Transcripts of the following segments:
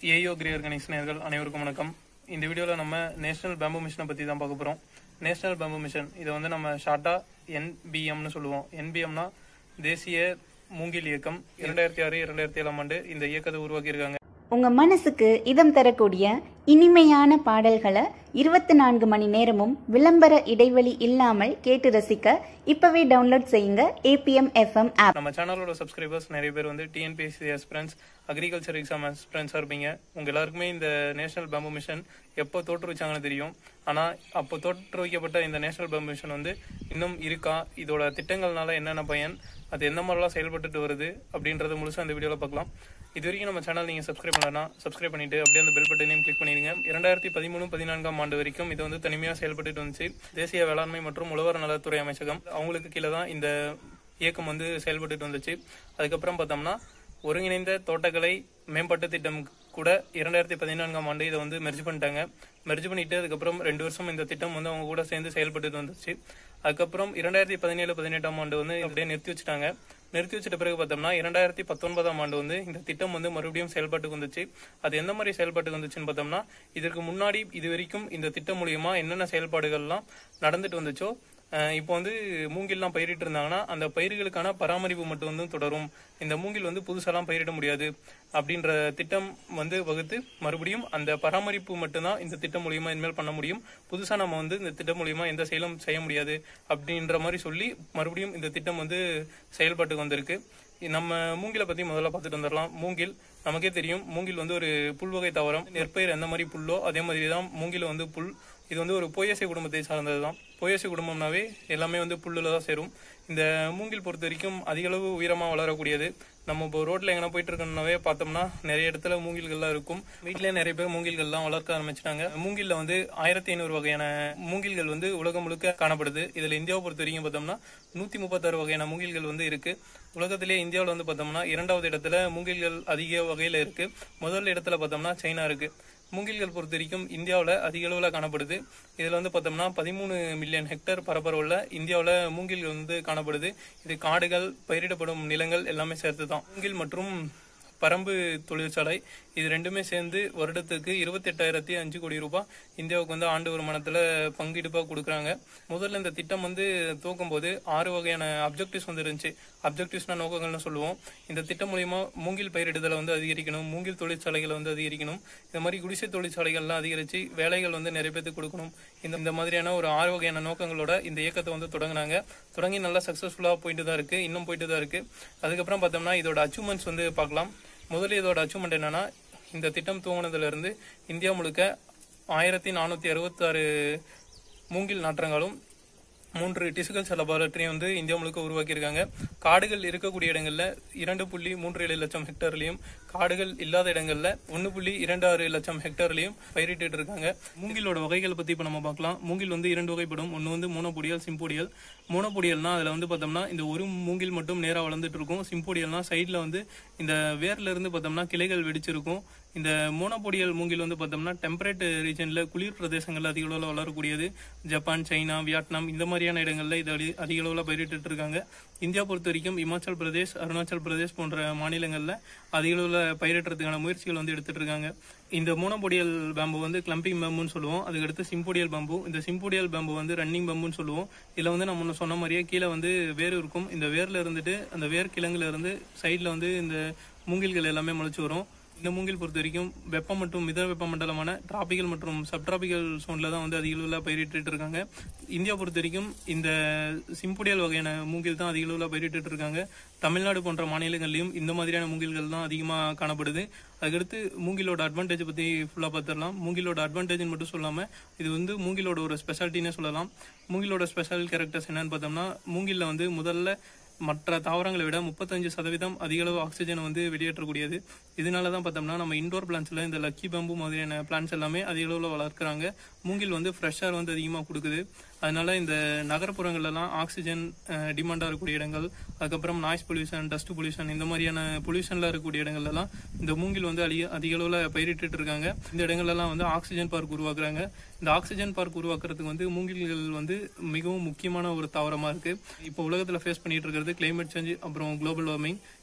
ஏயோ grey organise நேர்கள் அனைவருக்கும் வணக்கம் இந்த வீடியோவில் நம்ம நேஷனல் பேம்பு மிஷனை பற்றி தான் பார்க்க போகிறோம் நேஷனல் பேம்பு மிஷன் இதை வந்து நம்ம ஷார்ட்டாக என்பிஎம்னு சொல்லுவோம் என்பிஎம்னா தேசிய மூங்கில் இயக்கம் இரண்டாயிரத்தி ஆறு இரண்டாயிரத்தி ஏழாம் ஆண்டு இந்த இயக்கத்தை உருவாக்கியிருக்காங்க உங்க மனசுக்கு இதம் தரக்கூடிய இனிமையான பாடல்களை இருபத்தி நான்கு மணி நேரமும் விளம்பர இடைவெளி இல்லாமல் கேட்டு ரசிக்க இப்பவே டவுன்லோட் செய்யுங்க ஏபிஎம் எஃப்எம் ஆப் நம்ம சேனலோட சப்ஸ்கிரைபர்ஸ் நிறைய பேர் வந்து டிஎன்பிஎஸ்சி ஆஸ்பிரன்ஸ் அக்ரிகல்ச்சர் எக்ஸாம் ஆஸ்பிரன்ஸாக இருப்பீங்க உங்க எல்லாருக்குமே இந்த நேஷனல் பேம்பு மிஷன் எப்போ தோற்றுவிச்சாங்கன்னு தெரியும் ஆனால் அப்போ தோற்றுவிக்கப்பட்ட இந்த நேஷனல் பேம்பு மிஷன் வந்து இன்னும் இருக்கா இதோட திட்டங்கள்னால என்னென்ன பயன் அது எந்த மாதிரிலாம் செயல்பட்டுட்டு வருது அப்படின்றத முழுசாக இந்த வீடியோவில் பார்க்கலாம் இது வரைக்கும் நம்ம சேனல் நீங்கள் சப்ஸ்கிரைப் பண்ணலன்னா சப்ஸ்கிரைப் பண்ணிட்டு அப்படியே அந்த பெல் பட்டனையும் கிளிக் பண்ணிடுங்க இரண்டாயிரத்தி பதிமூணு பதினான்காம் ஆண்டு வரைக்கும் இது வந்து தனிமையாக செயல்பட்டுட்டு வந்துச்சு தேசிய வேளாண்மை மற்றும் உழவர் நலத்துறை அமைச்சகம் அவங்களுக்கு கீழே தான் இந்த இயக்கம் வந்து செயல்பட்டுட்டு வந்துச்சு அதுக்கப்புறம் பார்த்தோம்னா ஒருங்கிணைந்த தோட்டக்கலை மேம்பாட்டு திட்டம் கூட இரண்டாயிரத்தி பதினான்காம் ஆண்டு இதை வந்து மெர்ஜ் பண்ணிட்டாங்க மெர்ஜ் பண்ணிட்டு அதுக்கப்புறம் ரெண்டு வருஷம் இந்த திட்டம் வந்து அவங்க கூட சேர்ந்து செயல்பட்டு வந்துச்சு அதுக்கப்புறம் இரண்டாயிரத்தி பதினேழு பதினெட்டாம் ஆண்டு வந்து அப்படியே நிறுத்தி வச்சுட்டாங்க நிறுத்தி வச்சிட்ட பிறகு பார்த்தோம்னா இரண்டாயிரத்தி பத்தொன்பதாம் ஆண்டு வந்து இந்த திட்டம் வந்து மறுபடியும் செயல்பாட்டுக்கு வந்துச்சு அது எந்த மாதிரி செயல்பாட்டுக்கு வந்துச்சுன்னு பார்த்தோம்னா இதற்கு முன்னாடி இது வரைக்கும் இந்த திட்டம் மூலியமா என்னென்ன செயல்பாடுகள்லாம் நடந்துட்டு வந்துச்சோ அஹ் இப்போ வந்து மூங்கில்லாம் பயிரிட்டு இருந்தாங்கன்னா அந்த பயிர்களுக்கான பராமரிப்பு மட்டும் வந்து தொடரும் இந்த மூங்கில் வந்து புதுசாலாம் பயிரிட முடியாது அப்படின்ற திட்டம் வந்து வகுத்து மறுபடியும் அந்த பராமரிப்பு மட்டும்தான் இந்த திட்டம் மூலியமா இனிமேல் பண்ண முடியும் புதுசா நம்ம வந்து இந்த திட்டம் மூலியமா எந்த செயலும் செய்ய முடியாது அப்படின்ற மாதிரி சொல்லி மறுபடியும் இந்த திட்டம் வந்து செயல்பாட்டுக்கு வந்திருக்கு நம்ம மூங்கிலை பத்தி முதல்ல பார்த்துட்டு வந்துடலாம் மூங்கில் நமக்கே தெரியும் மூங்கில் வந்து ஒரு புல்வகை தாவரம் நெற்பயிர் எந்த மாதிரி புல்லோ அதே மாதிரி தான் மூங்கில் வந்து புல் இது வந்து ஒரு பொய்யசை குடும்பத்தை சார்ந்தது தான் பொய்யசை குடும்பம்னாவே எல்லாமே வந்து புல்லுல தான் சேரும் இந்த மூங்கில் பொறுத்த வரைக்கும் அதிக அளவு உயரமா வளரக்கூடியது நம்ம இப்போ ரோட்ல எங்கன்னா போயிட்டு இருக்கோம்னாவே பார்த்தோம்னா நிறைய இடத்துல மூங்கில்கள்லாம் இருக்கும் வீட்டிலேயே நிறைய பேர் மூங்கில்கள்லாம் வளர்க்க ஆரம்பிச்சிட்டாங்க மூங்கில்ல வந்து ஆயிரத்தி ஐநூறு வகையான மூங்கில்கள் வந்து உலகம் முழுக்க காணப்படுது இதுல இந்தியாவை பொறுத்த வரைக்கும் பார்த்தோம்னா நூத்தி முப்பத்தாறு வகையான மூங்கில்கள் வந்து இருக்கு உலகத்திலேயே இந்தியாவில் வந்து பார்த்தோம்னா இரண்டாவது இடத்துல மூங்கில்கள் அதிக வகையில இருக்கு முதல் இடத்துல பார்த்தோம்னா சைனா இருக்கு மூங்கில்கள் பொறுத்த வரைக்கும் இந்தியாவில் அதிக அளவில் காணப்படுது இதில் வந்து பார்த்தோம்னா பதிமூணு மில்லியன் ஹெக்டேர் பரப்பளவுள்ள இந்தியாவில் மூங்கில்கள் வந்து காணப்படுது இது காடுகள் பயிரிடப்படும் நிலங்கள் எல்லாமே சேர்த்து தான் மூங்கில் மற்றும் பரம்பு தொழிற்சாலை இது ரெண்டுமே சேர்ந்து வருடத்துக்கு இருபத்தி எட்டாயிரத்தி அஞ்சு கோடி ரூபாய் இந்தியாவுக்கு வந்து ஆண்டு வருமானத்துல பங்கீடுப்பா கொடுக்குறாங்க முதல்ல இந்த திட்டம் வந்து துவக்கும் போது ஆறு வகையான அப்ஜெக்டிவ்ஸ் வந்து இருந்துச்சு அப்ஜெக்டிவ்ஸ்னா நோக்கங்கள்னு சொல்லுவோம் இந்த திட்டம் மூலியமா மூங்கில் பயிரிடுதலை வந்து அதிகரிக்கணும் மூங்கில் தொழிற்சாலைகளை வந்து அதிகரிக்கணும் இந்த மாதிரி குடிசை தொழிற்சாலைகள்லாம் அதிகரிச்சு வேலைகள் வந்து நிறைய பேருக்கு கொடுக்கணும் இந்த இந்த மாதிரியான ஒரு ஆறு வகையான நோக்கங்களோட இந்த இயக்கத்தை வந்து தொடங்கினாங்க தொடங்கி நல்லா சக்சஸ்ஃபுல்லா போயிட்டு தான் இருக்கு இன்னும் போயிட்டு தான் இருக்கு அதுக்கப்புறம் பார்த்தோம்னா இதோட அச்சீவ்மெண்ட்ஸ் வந்து பார்க்கலாம் முதல்ல இதோட அச்சீவ்மெண்ட் என்னன்னா இந்த திட்டம் துவங்கினதுல இருந்து இந்தியா முழுக்க ஆயிரத்தி நானூத்தி அறுபத்தாறு மூங்கில் நாற்றங்களும் மூன்று டிசிகல்ச்சர் லெபார்டரியும் வந்து இந்தியா முழுக்க உருவாக்கியிருக்காங்க காடுகள் இருக்கக்கூடிய இடங்கள்ல இரண்டு புள்ளி மூன்று ஏழு லட்சம் ஹெக்டர்லயும் காடுகள் இல்லாத இடங்கள்ல ஒன்னு புள்ளி இரண்டு ஆறு லட்சம் ஹெக்டர்லயும் பயிரிட்டு இருக்காங்க மூங்கிலோட வகைகள் பத்தி இப்ப நம்ம பார்க்கலாம் மூங்கில் வந்து இரண்டு வகைப்படும் ஒன்னு வந்து மோனோபொடியல் சிம்போடியல் மோனோபொடியல்னா அதுல வந்து பார்த்தோம்னா இந்த ஒரு மூங்கில் மட்டும் நேரா வளர்ந்துட்டு இருக்கும் சிம்போடியல்னா சைட்ல வந்து இந்த வேர்ல இருந்து பார்த்தோம்னா கிளைகள் வெடிச்சிருக்கும் இந்த மோனோபொடியல் மூங்கில் வந்து பார்த்தோம்னா டெம்பரேட் ரீஜன்ல குளிர் பிரதேசங்கள்ல அதிக அளவில் வளரக்கூடியது ஜப்பான் சைனா வியட்நாம் இந்த மாதிரியான இடங்கள்ல இது அதி- அதிக அளவில் பயிரிட்டு இருக்காங்க இந்தியா பொறுத்த வரைக்கும் இமாச்சல் பிரதேஷ் அருணாச்சல் பிரதேஷ் போன்ற மாநிலங்கள்ல அதிக அளவில் பயிரிடுறதுக்கான முயற்சிகள் வந்து எடுத்துட்டு இருக்காங்க இந்த மோனோபொடியல் பேம்பு வந்து கிளம்பிங் பேம்புன்னு சொல்லுவோம் அதுக்கடுத்து சிம்போடியல் பேம்பு இந்த சிம்போடியல் பேம்பு வந்து ரன்னிங் பேம்புன்னு சொல்லுவோம் இதுல வந்து நம்ம முன்ன சொன்ன மாதிரியே கீழே வந்து வேர் இருக்கும் இந்த வேர்ல இருந்துட்டு அந்த வேர் கிழங்குல இருந்து சைட்ல வந்து இந்த மூங்கில்கள் எல்லாமே முளைச்சு வரும் இந்த மூங்கில் பொறுத்த வரைக்கும் வெப்பம் மற்றும் மித வெப்பமண்டலமான டிராபிக்கல் மற்றும் சப்டிராபிக்கல் சோன்ல தான் வந்து அதிக அளவில் பயிரிட்டு இருக்காங்க இந்தியா பொறுத்த வரைக்கும் இந்த சிம்புடியல் வகையான மூங்கில் தான் அதிக அளவில் பயிரிட்டு இருக்காங்க தமிழ்நாடு போன்ற மாநிலங்கள்லயும் இந்த மாதிரியான மூங்கில்கள் தான் அதிகமாக காணப்படுது அதுக்கடுத்து மூங்கிலோட அட்வான்டேஜ் பத்தி ஃபுல்லா பார்த்துடலாம் மூங்கிலோட அட்வான்டேஜ் மட்டும் சொல்லாம இது வந்து மூங்கிலோட ஒரு ஸ்பெஷாலிட்டினே சொல்லலாம் மூங்கிலோட ஸ்பெஷல் கேரக்டர்ஸ் என்னன்னு பார்த்தோம்னா மூங்கில்ல வந்து முதல்ல மற்ற தாவரங்களை விட முப்பத்தஞ்சு சதவீதம் அதிக அளவு ஆக்சிஜனை வந்து வெளியேற்றக்கூடியது இதனால தான் பார்த்தோம்னா நம்ம இண்டோர் பிளான்ஸ்ல இந்த லக்கி பேம்பு மாதிரியான பிளான்ஸ் எல்லாமே அதிக அளவில் வளர்க்குறாங்க மூங்கில் வந்து ஃப்ரெஷ்ஷாக வந்து அதிகமாக கொடுக்குது அதனால இந்த நகரப்புறங்கள்லாம் ஆக்சிஜன் டிமாண்டாக இருக்கக்கூடிய இடங்கள் அதுக்கப்புறம் நாய்ஸ் பொல்யூஷன் டஸ்ட் பொல்யூஷன் இந்த மாதிரியான பொல்யூஷன்ல இருக்கக்கூடிய இடங்கள்லாம் இந்த மூங்கில் வந்து அதிக அதிக அளவில் பயிரிட்டு இருக்காங்க இந்த இடங்கள்லாம் வந்து ஆக்சிஜன் பார்க் உருவாக்குறாங்க இந்த ஆக்சிஜன் பார்க் உருவாக்குறதுக்கு வந்து மூங்கில்கள் வந்து மிகவும் முக்கியமான ஒரு தாவரமா இருக்கு இப்போ உலகத்துல ஃபேஸ் பண்ணிட்டு இருக்கிறது கிளைமேட் சேஞ்ச் அப்புறம் குளோபல் வார்மிங்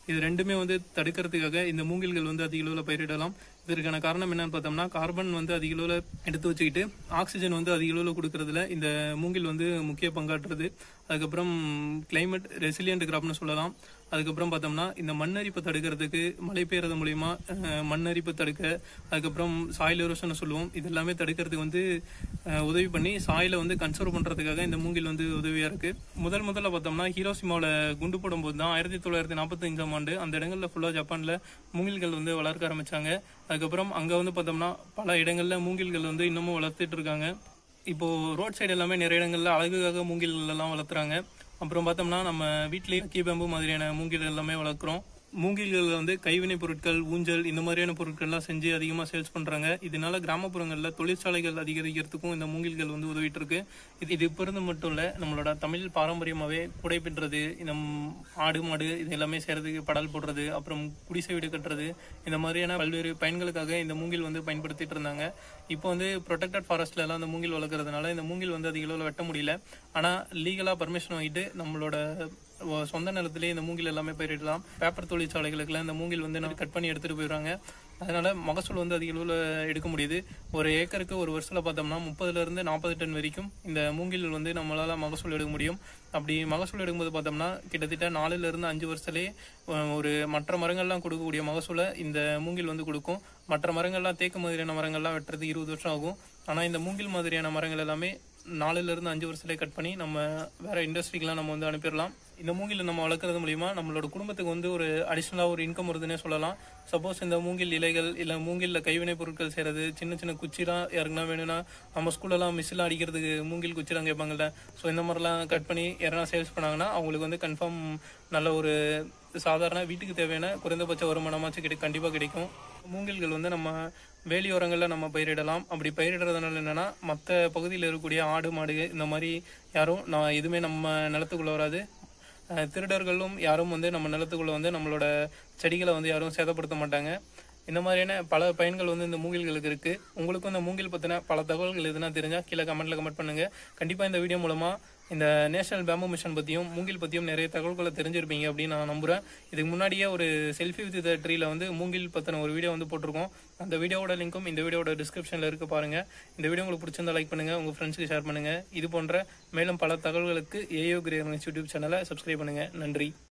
இது ரெண்டுமே வந்து தடுக்கிறதுக்காக இந்த மூங்கில்கள் வந்து அதிக அளவில் பயிரிடலாம் இதற்கான காரணம் என்னன்னு பார்த்தோம்னா கார்பன் வந்து அதிக அளவில் எடுத்து வச்சுக்கிட்டு ஆக்சிஜன் வந்து அதிக அளவில் கொடுக்கறதுல இந்த மூங்கில் வந்து முக்கிய பங்காற்றுறது அதுக்கப்புறம் கிளைமேட் ரெசிலியன்ட் கிராப்னு சொல்லலாம் அதுக்கப்புறம் பார்த்தோம்னா இந்த மண்ணரிப்பை தடுக்கிறதுக்கு மழை பெய்யறது மூலியமா அஹ், மண்ணரிப்பு தடுக்க அதுக்கப்புறம் சாயில் எரோஷன் சொல்லுவோம் இது எல்லாமே தடுக்கிறதுக்கு வந்து அஹ், உதவி பண்ணி சாயில வந்து கன்சர்வ் பண்றதுக்காக இந்த மூங்கில் வந்து உதவியா இருக்கு முதல் முதல்ல பார்த்தோம்னா ஹீரோசிமாவில் குண்டு போடும்போது தான் ஆயிரத்தி தொள்ளாயிரத்தி நாற்பத்தஞ்சாம் ஆண்டு அந்த இடங்கள்ல ஃபுல்லா ஜப்பான்ல மூங்கில்கள் வந்து வளர்க்க ஆரம்பிச்சாங்க அதுக்கப்புறம் அங்க வந்து பார்த்தோம்னா பல இடங்கள்ல மூங்கில்கள் வந்து இன்னமும் வளர்த்துட்டு இருக்காங்க இப்போ ரோட் சைடு எல்லாமே நிறைய இடங்கள்ல அழகுக்காக மூங்கில்கள் எல்லாம் வளர்த்துறாங்க அப்புறம் பார்த்தோம்னா நம்ம வீட்லயே கீ பேம்பு மாதிரியான மூங்கில் எல்லாமே வளர்க்குறோம் மூங்கில்கள் வந்து கைவினை பொருட்கள் ஊஞ்சல் இந்த மாதிரியான பொருட்கள்லாம் செஞ்சு அதிகமாக சேல்ஸ் பண்றாங்க இதனால கிராமப்புறங்களில் தொழிற்சாலைகள் அதிகரிக்கிறதுக்கும் இந்த மூங்கில்கள் வந்து உதவிட்டு இருக்கு இது இது இப்போ இருந்து மட்டும் இல்ல நம்மளோட தமிழ் பாரம்பரியமாவே குடை பின்றது இந்த ம், ஆடு மாடு இது எல்லாமே செய்யறதுக்கு படல் போடுறது அப்புறம் குடிசை வீடு கட்டுறது இந்த மாதிரியான பல்வேறு பயன்களுக்காக இந்த மூங்கில் வந்து பயன்படுத்திட்டு இருந்தாங்க இப்போ வந்து ப்ரொடெக்டட் ஃபாரஸ்ட்ல எல்லாம் இந்த மூங்கில் வளர்க்கறதுனால இந்த மூங்கில் வந்து அதிக அளவில் வெட்ட முடியல ஆனா லீகலா பர்மிஷன் வாங்கிட்டு நம்மளோட ஒ- சொந்த நிலத்திலேயே இந்த மூங்கில் எல்லாமே பயிரிடலாம் பேப்பர் தொழிற்சாலைகளுக்குலாம் இந்த மூங்கில் வந்து நம்ம கட் பண்ணி எடுத்துட்டு போயிடுறாங்க அதனால மகசூல் வந்து அதிக அளவில் எடுக்க முடியுது ஒரு ஏக்கருக்கு ஒரு வருஷத்துல பார்த்தோம்னா முப்பதுல இருந்து நாற்பது டன் வரைக்கும் இந்த மூங்கில் வந்து நம்மளால மகசூல் எடுக்க முடியும் அப்படி மகசூல் எடுக்கும்போது பார்த்தோம்னா கிட்டத்தட்ட நாலுல இருந்து அஞ்சு வருஷத்துலேயே அஹ், ஒரு மற்ற மரங்கள்லாம் கொடுக்கக்கூடிய மகசூலை இந்த மூங்கில் வந்து கொடுக்கும் மற்ற மரங்கள்லாம் தேக்கு மாதிரியான மரங்கள்லாம் வெட்டுறதுக்கு இருபது வருஷம் ஆகும் ஆனா இந்த மூங்கில் மாதிரியான மரங்கள் எல்லாமே நாலுல இருந்து அஞ்சு வருஷத்துலேயே கட் பண்ணி நம்ம வேற இண்டஸ்ட்ரிக்கெலாம் நம்ம வந்து அனுப்பிடலாம் இந்த மூங்கில் நம்ம வளர்க்கறது மூலியமா நம்மளோட குடும்பத்துக்கு வந்து ஒரு அடிஷ்னலாக ஒரு இன்கம் வருதுன்னே சொல்லலாம் சப்போஸ் இந்த மூங்கில் இலைகள் இல்லை மூங்கில்ல கைவினை பொருட்கள் செய்யறது சின்ன சின்ன குச்சிலாம் யாருக்குன்னா வேணும்னா நம்ம ஸ்கூல்லலாம் மிஸ்லாம் அடிக்கிறதுக்கு மூங்கில் குச்சிலாம் கேட்பாங்கல்ல ஸோ இந்த மாதிரிலாம் கட் பண்ணி யாரா சேல்ஸ் பண்ணாங்கன்னா அவங்களுக்கு வந்து கன்ஃபார்ம் நல்ல ஒரு சாதாரண வீட்டுக்கு தேவையான குறைந்தபட்ச வருமானமாச்சும் கிடை கண்டிப்பாக கிடைக்கும் மூங்கில்கள் வந்து நம்ம வேலியோரங்களில் நம்ம பயிரிடலாம் அப்படி பயிரிடுறதுனால என்னன்னா மற்ற பகுதியில் இருக்கக்கூடிய ஆடு மாடு இந்த மாதிரி யாரும் நான் எதுவுமே நம்ம நிலத்துக்குள்ள வராது அஹ் திருடர்களும் யாரும் வந்து நம்ம நிலத்துக்குள்ள வந்து நம்மளோட செடிகளை வந்து யாரும் சேதப்படுத்த மாட்டாங்க இந்த மாதிரியான பல பயன்கள் வந்து இந்த மூங்கில்களுக்கு இருக்கு உங்களுக்கும் இந்த மூங்கில் பத்தின பல தகவல்கள் எதுனா தெரிஞ்சா கீழே கமெண்ட்ல கமெண்ட் பண்ணுங்க கண்டிப்பா இந்த வீடியோ மூலமா இந்த நேஷனல் பேம்பு மிஷன் பத்தியும் மூங்கில் பத்தியும் நிறைய தகவல்களை தெரிஞ்சிருப்பீங்க அப்படின்னு நான் நம்புறேன் இதுக்கு முன்னாடியே ஒரு செல்ஃபி வித் த ட்ரீல வந்து மூங்கில் பத்தின ஒரு வீடியோ வந்து போட்டிருக்கோம் அந்த வீடியோவோட லிங்க்கும் இந்த வீடியோட டிஸ்கிரிப்ஷன்ல இருக்கு பாருங்க இந்த வீடியோ உங்களுக்கு பிடிச்சிருந்தா லைக் பண்ணுங்க உங்க ஃப்ரெண்ட்ஸ்க்கு ஷேர் பண்ணுங்க இது போன்ற மேலும் பல தகவல்களுக்கு ஏயோ கிரேர் யூடியூப் சேனலை சப்ஸ்கிரைப் பண்ணுங்க நன்றி